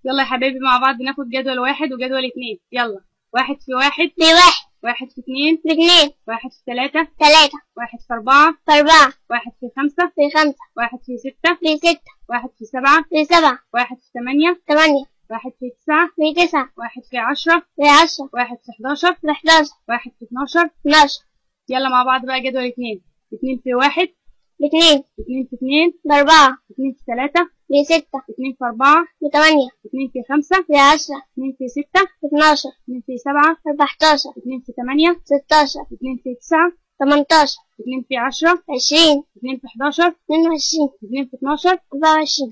يلا يا حبايبي مع بعض ناخد جدول واحد وجدول اتنين يلا واحد في واحد في واحد واحد في اتنين في اتنين واحد في تلاتة تلاتة واحد في أربعة في أربعة واحد في خمسة في خمسة واحد في ستة في ستة واحد في سبعة في سبعة واحد في تمانية تمانية واحد في تسعة في تسعة واحد في عشرة في عشرة واحد في حداشر في حداشر واحد في اتناشر اتناشر يلا مع بعض بقى جدول اتنين اتنين في واحد في اتنين اتنين في اتنين في أربعة اتنين في تلاتة في ستة اتنين في أربعة في تمانية اتنين في خمسة في عشرة اتنين في ستة في اتناشر اتنين في سبعة في أربعتاشر اتنين في تمانية ستاشر اتنين في تسعة تمنتاشر اتنين في عشرة عشرين اتنين في حداشر اتنين وعشرين اتنين في اتناشر أربعة وعشرين